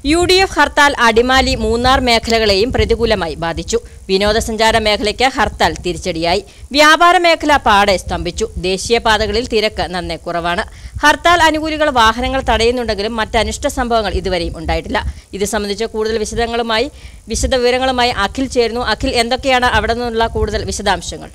U D F hartal Adimali Munnar മേഖലകളെയും പ്രതികൂലമായി ബാധിച്ചു വിനോദസഞ്ചാര മേഖലയ്ക്ക് ഹർത്താൽ തിരിച്ചടിയായി വ്യാപാര മേഖല പാടെ സ്തംഭിച്ചു ദേശീയപാതകളിൽ തിരക്ക് നന്നെ കുറവാണ് ഹർത്താൽ അനുകൂലികൾ വാഹനങ്ങൾ തടയുന്നുണ്ടെങ്കിലും മറ്റ് അനിഷ്ട സംഭവങ്ങൾ ഇതുവരെയും ഉണ്ടായിട്ടില്ല ഇത് സംബന്ധിച്ച് കൂടുതൽ വിശദങ്ങളുമായി വിശദ വിവരങ്ങളുമായി അഖിൽ ചേരുന്നു അഖിൽ എന്തൊക്കെയാണ് അവിടെ നിന്നുള്ള കൂടുതൽ വിശദാംശങ്ങൾ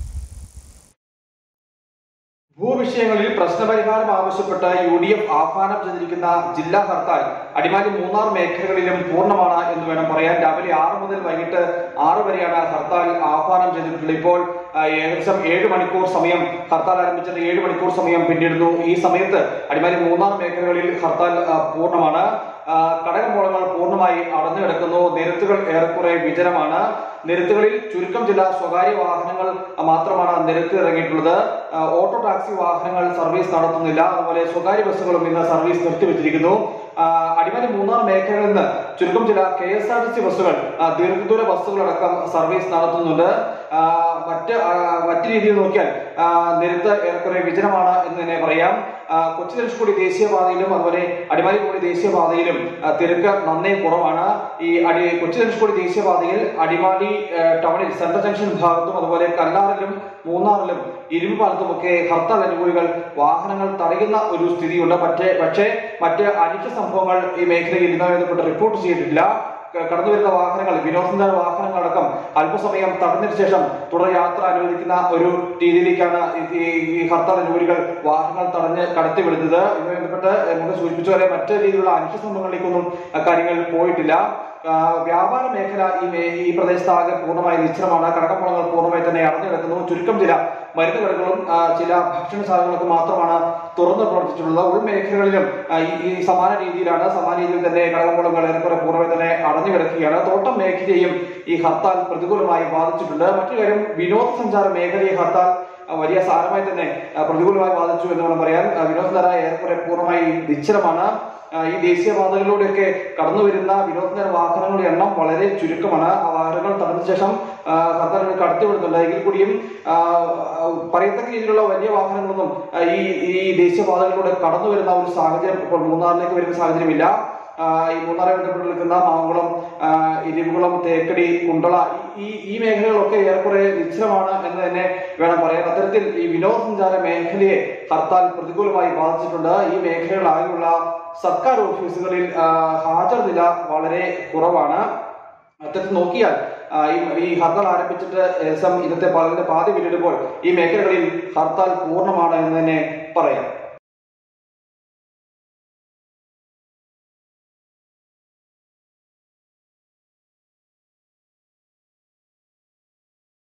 ഭൂവിഷയങ്ങളിൽ പ്രശ്നപരിഹാരം ആവശ്യപ്പെട്ട് യു ഡി എഫ് ആഹ്വാനം ചെയ്തിരിക്കുന്ന ജില്ലാ ഹർത്താൽ അടിമാലി മൂന്നാർ മേഖലകളിലും പൂർണ്ണമാണ് എന്ന് വേണം പറയാൻ രാവിലെ ആറ് മുതൽ വൈകിട്ട് ആറ് വരെയാണ് ഹർത്താൽ ആഹ്വാനം ചെയ്തിട്ടുള്ളത് ഇപ്പോൾ ആ, ഏകദേശം ഏഴ് മണിക്കൂർ സമയം ഹർത്താൽ ആരംഭിച്ചിട്ട് ഏഴ് മണിക്കൂർ സമയം പിന്നിടുന്നു ഈ സമയത്ത് അടിമാലി മൂന്നാർ മേഖലകളിൽ ഹർത്താൽ ആ, പൂർണ്ണമാണ് ആ, കടകമ്പോളങ്ങൾ പൂർണ്ണമായി അടഞ്ഞു കിടക്കുന്നു നിരത്തുകൾ ഏറെക്കുറെ വിജനമാണ് നിരത്തുകളിൽ ചുരുക്കം ചില സ്വകാര്യ വാഹനങ്ങൾ മാത്രമാണ് നിരത്ത് ഇറങ്ങിയിട്ടുള്ളത് ആ, ഓട്ടോ ടാക്സി വാഹനങ്ങൾ സർവീസ് നടത്തുന്നില്ല അതുപോലെ സ്വകാര്യ ബസ്സുകളും ഇന്ന് സർവീസ് നിർത്തിവെച്ചിരിക്കുന്നു ആ, അടിമാലി മൂന്നാർ മേഖലകളിൽ നിന്ന് ചുരുക്കം ചില K S R T C ബസ്സുകൾ ആ, ദീർഘദൂര ബസ്സുകളടക്കം സർവീസ് നടത്തുന്നുണ്ട് ആ, മറ്റ് ആ, മറ്റ് രീതിയിൽ നോക്കിയാൽ ആ, നിരത്ത് ഏറെക്കുറെ വിജനമാണ് എന്ന് തന്നെ പറയാം ആ, കൊച്ചി ധനുഷ്കോടി ദേശീയപാതയിലും അതുപോലെ അടിമാലി കോടി ദേശീയപാതയിലും ആ, തിരക്ക് നന്നേ കുറവാണ് ഈ അടി കൊച്ചി ധനുഷ്കോടി ദേശീയപാതയിൽ അടിമാലി ആ, ടൗണിൽ സെൻട്രൽ ജംഗ്ഷൻ ഭാഗത്തും അതുപോലെ കല്ലാറിലും മൂന്നാറിലും ഇരുമ്പുപാലത്തുമൊക്കെ ഹർത്താൽ അനുകൂലികൾ വാഹനങ്ങൾ തടയുന്ന ഒരു സ്ഥിതിയുണ്ട് പക്ഷേ പക്ഷേ മറ്റ് അനിഷ്ട സംഭവങ്ങൾ ഈ മേഖലയിൽ ഇതുമായി ബന്ധപ്പെട്ട് റിപ്പോർട്ട് ചെയ്തിട്ടില്ല ക- കടന്നു വരുന്ന വാഹനങ്ങൾ വിനോദസഞ്ചാര വാഹനങ്ങളടക്കം അല്പസമയം തടഞ്ഞതിനു ശേഷം തുടർ യാത്ര അനുവദിക്കുന്ന ഒരു രീതിയിലേക്കാണ് ഈ- ഈ- ഈ ഹർത്താൽ അനുകൂലികൾ വാഹനങ്ങൾ തടഞ്ഞ് കടത്തിവിടുന്നത് ഇതുമായി ബന്ധപ്പെട്ട് നമുക്ക് സൂചിപ്പിച്ച പോലെ മറ്റു രീതിയിലുള്ള അനിഷ്ട സംഭവങ്ങളിലേക്കൊന്നും അഹ് കാര്യങ്ങൾ പോയിട്ടില്ല ആ, വ്യാപാര മേഖല ഈ മേ- ഈ പ്രദേശത്താകെ പൂർണ്ണമായി നിശ്ചലമാണ് കടകമ്പോളങ്ങൾ പൂർണ്ണമായി തന്നെ അടഞ്ഞു കിടക്കുന്നു ചുരുക്കം ചില മരുന്ന് കടകളും ആ, ചില ഭക്ഷണശാലകൾക്ക് മാത്രമാണ് തുറന്നു പ്രവർത്തിച്ചിട്ടുള്ളത് ഉൾമേഖലകളിലും ആ, ഈ ഈ സമാന രീതിയിലാണ് സമാന രീതിയിൽ തന്നെ കടകമ്പോളങ്ങൾ ഏറെക്കുറെ പൂർണ്ണമായി തന്നെ അടഞ്ഞു കിടക്കുകയാണ് തോട്ടം മേഖലയെയും ഈ ഹർത്താൽ പ്രതികൂലമായി ബാധിച്ചിട്ടുണ്ട് മറ്റൊരു കാര്യം വിനോദസഞ്ചാര മേഖലയെ ഹർത്താൽ ആ, വലിയ സാരമായി തന്നെ ആ, പ്രതികൂലമായി ബാധിച്ചു എന്ന് വേണം പറയാൻ ആ, വിനോദസഞ്ചാര ഏറെക്കുറെ പൂർണ്ണമായി നിശ്ചലമാണ് ആ, ഈ ദേശീയപാതകളിലൂടെയൊക്കെ കടന്നു വരുന്ന വിനോദസഞ്ചാര വാഹനങ്ങളുടെ എണ്ണം വളരെ ചുരുക്കമാണ് ആ വാഹനങ്ങൾ തടഞ്ഞ ശേഷം ആ, ഹർത്താലുകൾ കടത്തിവിടുന്നുണ്ട് എങ്കിൽ കൂടിയും ആ, ആ, പറയത്തക്ക രീതിയിലുള്ള വലിയ വാഹനങ്ങളൊന്നും ആ, ഈ ഈ ദേശീയപാതകളിലൂടെ കടന്നു വരുന്ന ഒരു സാഹചര്യം ഇപ്പോൾ മൂന്നാറിലേക്ക് വരുന്ന സാഹചര്യമില്ല ആ, ഈ മൂന്നാറെ ബന്ധപ്പെട്ട് നിൽക്കുന്ന മാങ്കുളം ആ, ഇരിവുകുളം തേക്കടി കുണ്ടള ഈ ഈ മേഖലകളൊക്കെ ഏറെക്കുറെ നിശ്ചലമാണ് എന്ന് തന്നെ വേണം പറയാൻ അത്തരത്തിൽ ഈ വിനോദസഞ്ചാര മേഖലയെ ഹർത്താൽ പ്രതികൂലമായി ബാധിച്ചിട്ടുണ്ട് ഈ മേഖലകളായുള്ള സർക്കാർ ഓഫീസുകളിൽ ആ, ഹാജർ നില വളരെ കുറവാണ് അത്തരത്തിൽ നോക്കിയാൽ ആ, ഈ ഈ ഹർത്താൽ ആരംഭിച്ചിട്ട് ഏകദേശം ഇന്നത്തെ പകലിന്റെ പാതി പിന്നിടുമ്പോൾ ഈ മേഖലകളിൽ ഹർത്താൽ പൂർണ്ണമാണ് എന്ന് തന്നെ പറയാം